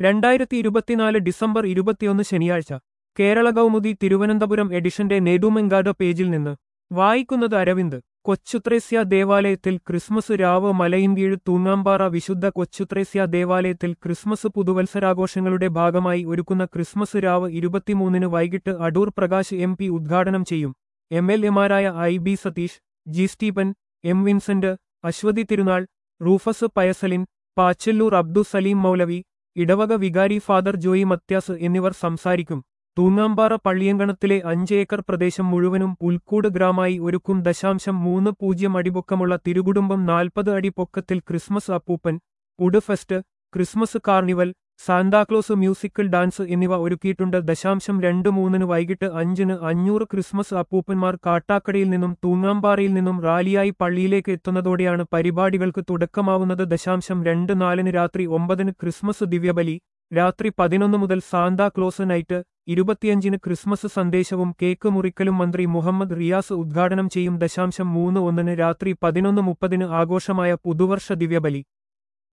രണ്ടായിരത്തി ഇരുപത്തിനാല് ഡിസംബർ ഇരുപത്തിയൊന്ന് ശനിയാഴ്ച കേരള കൗമുദി തിരുവനന്തപുരം എഡിഷന്റെ നെടുമെങ്കാട് പേജിൽ നിന്ന് വായിക്കുന്നത് അരവിന്ദ് കൊച്ചുത്രേസ്യ ദേവാലയത്തിൽ ക്രിസ്മസ് രാവ് മലയിൻകീഴ് തൂങ്ങാമ്പാറ വിശുദ്ധ കൊച്ചുത്രേസ്യ ദേവാലയത്തിൽ ക്രിസ്മസ് പുതുവത്സരാഘോഷങ്ങളുടെ ഭാഗമായി ഒരുക്കുന്ന ക്രിസ്മസ് രാവ് ഇരുപത്തിമൂന്നിന് വൈകിട്ട് അടൂർ പ്രകാശ് എം പി ഉദ്ഘാടനം ചെയ്യും എം എൽ എമാരായ I B Satheesh G Stephen M Vincent Aswathy Thirunal Rufus പയസലിൻ പാച്ചല്ലൂർ അബ്ദു സലീം മൗലവി ഇടവക വികാരി ഫാദർ ജോയി മത്യാസ് എന്നിവർ സംസാരിക്കും തൂങ്ങാമ്പാറ പള്ളിയങ്കണത്തിലെ അഞ്ച് ഏക്കർ പ്രദേശം മുഴുവനും പുൽക്കൂട് ഗ്രാമായി ഒരുക്കും ദശാംശം മൂന്ന് പൂജ്യം അടി പൊക്കമുള്ള തിരുകുടുംബം നാൽപ്പത് അടി പൊക്കത്തിൽ ക്രിസ്മസ് അപ്പൂപ്പൻ ഉഡ് fest Christmas carnival Santa Claus musical dance എന്നിവ ഒരുക്കിയിട്ടുണ്ട് ദശാംശം രണ്ട് മൂന്നിന് വൈകിട്ട് അഞ്ചിന് അഞ്ഞൂറ് ക്രിസ്മസ് അപ്പൂപ്പന്മാർ കാട്ടാക്കടയിൽ നിന്നും തൂങ്ങാമ്പാറയിൽ നിന്നും റാലിയായി പള്ളിയിലേക്ക് എത്തുന്നതോടെയാണ് പരിപാടികൾക്ക് തുടക്കമാവുന്നത് ദശാംശം രണ്ട് നാലിന് രാത്രി ഒമ്പതിന് ക്രിസ്മസ് ദിവ്യബലി രാത്രി പതിനൊന്ന് മുതൽ സാന്താ ക്ലോസ് നൈറ്റ് ഇരുപത്തിയഞ്ചിന് ക്രിസ്മസ് സന്ദേശവും കേക്ക് മുറിക്കലും മന്ത്രി മുഹമ്മദ് റിയാസ് ഉദ്ഘാടനം ചെയ്യും ദശാംശം മൂന്ന് ഒന്നിന് രാത്രി പതിനൊന്ന് മുപ്പതിന് ആഘോഷമായ പുതുവർഷ ദിവ്യബലി